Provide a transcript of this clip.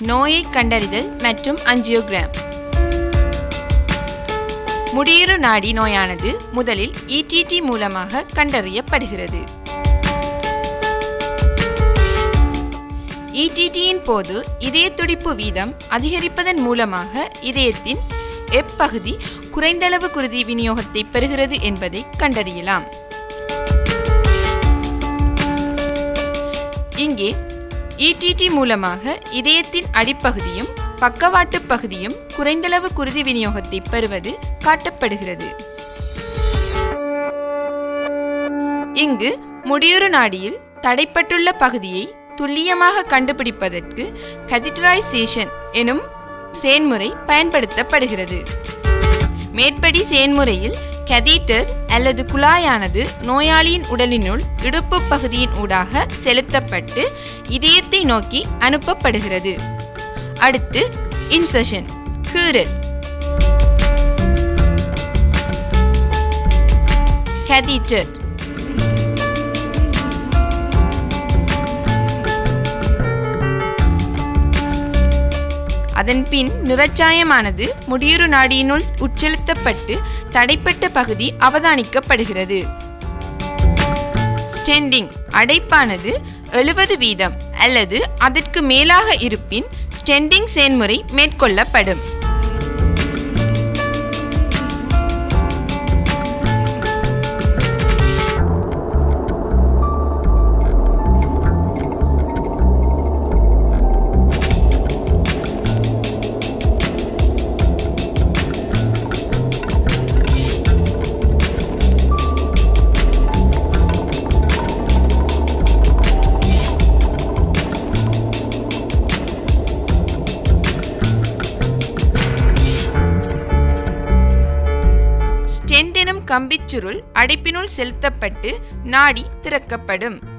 நோயை கண்டறிதல் மற்றும் அஞ்சியோகிராம் முடியுறு நாடி நோயானது முதலில் இடிடி மூலமாக கண்டறியப்படுகிறது இடிடியின் போது இதய துடிப்பு வீதம் அதிகரிப்பதன் மூலமாக இதயத்தின் எப்பகுதி குறைந்தளவு குருதி விநியோகத்தை பெறுகிறது என்பதை கண்டறியலாம் இங்கே இடிடி மூலமாக இதயத்தின் அடிப்பகுதியும் பக்கவாட்டு பகுதியும் குறைந்தளவு குருதி விநியோகத்தை பெறுவது காட்டப்படுகிறது இங்கு முடியுறு நாடியில் தடைப்பட்டுள்ள பகுதியை துல்லியமாக கண்டுபிடிப்பதற்கு கதிட்டரைசேஷன் எனும் செயன்முறை பயன்படுத்தப்படுகிறது மேற்படி செயன்முறையில் கதீட்டர் அல்லது குழாயானது நோயாளியின் உடலினுள் இடுப்பு பகுதியின் ஊடாக செலுத்தப்பட்டு இதயத்தை நோக்கி அனுப்பப்படுகிறது அடுத்து இன்செஷன் கீறல் கதீட்டர் அதன் பின் நிறச்சாயமானது முடியுறு நாடியினுள் உட்செலுத்தப்பட்டு தடைப்பட்ட பகுதி அவதானிக்கப்படுகிறது ஸ்டெண்டிங் அடைப்பானது எழுபது வீதம் அல்லது அதற்கு மேலாக இருப்பின் ஸ்டெண்டிங் செயன்முறை மேற்கொள்ளப்படும் ஸ்டெண்ட் எனும் கம்பிச்சுருள் அடைப்பினுள் செலுத்தப்பட்டு நாடி திறக்கப்படும்